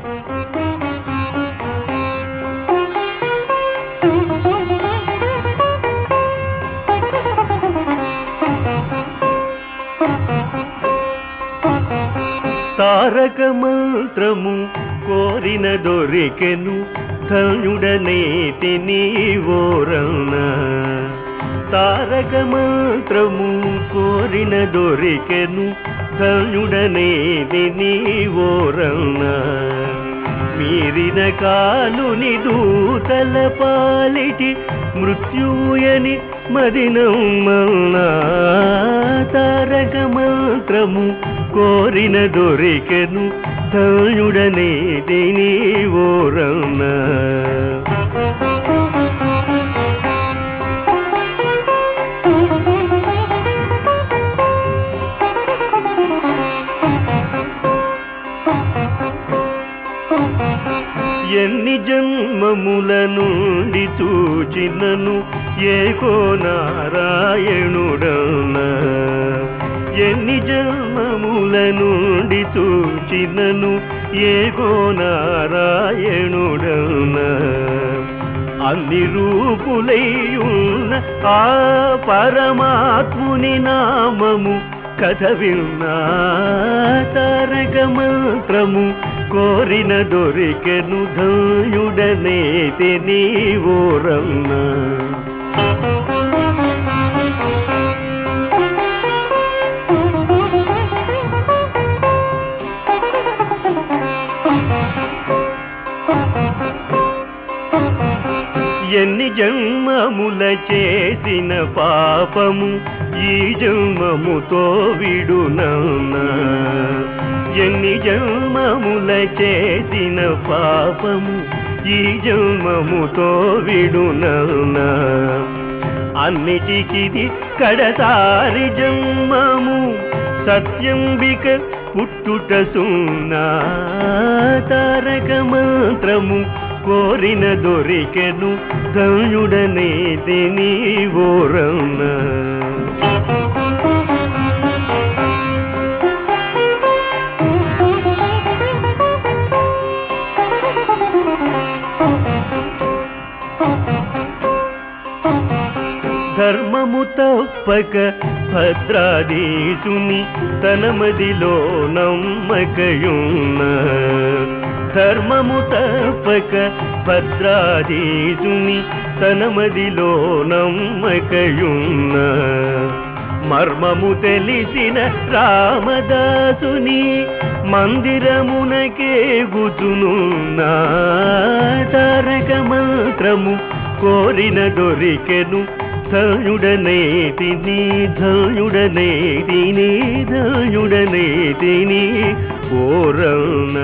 తారక మంత్రము కోరిన దొరికెను ధన్యుడనేతి నీవోరన్న తారక మంత్రము కోరిన దొరికెను ధన్యుడనేది నీవోరన్న మీరిన కాలుని దూతల పాలిటి మృత్యుయని మదినమ్మన్నా తారక మంత్రము కోరిన దొరికెను తయుడనే దేని ఓరన్న ఎన్ని జన్మముల నుండి చూచినను ఏకో నారాయణుడన్న ఎన్ని జన్మముల నుండి చూచినను ఏకో నారాయణుడన్న అన్ని రూపులైయున్న ఆ పరమాత్ముని నామము కథ విన్నా తారక మంత్రము కోరిన దొరికెను ధయుడనే నీవోరన్నా ఎన్ని జన్మముల చేసిన పాపము ఈ జన్మముతో విడునన్నా ఎన్ని జన్మముల చేసిన పాపము ఈ జన్మముతో విడునన్నా అన్నిటికిది కడసారి జన్మము సత్యంబిక పుట్టుట సున్నా తారక మంత్రము కోరిన దొరికెను ధనుడనే తిని ఓరన్న ధర్మము తప్పక భద్రాదీసుని తన మదిలో నమ్మకయున్న ధర్మము తప్పక భద్రాదీసుని తన మదిలో నమ్మకయున్న మర్మము తెలిసిన రామదాసుని మందిరమునకే గుతునున్నా తారక మంత్రము కోరిన దొరికెను ధయుడనే తిని ధయుడనే తిని ధయుడనే తిని ఓరణ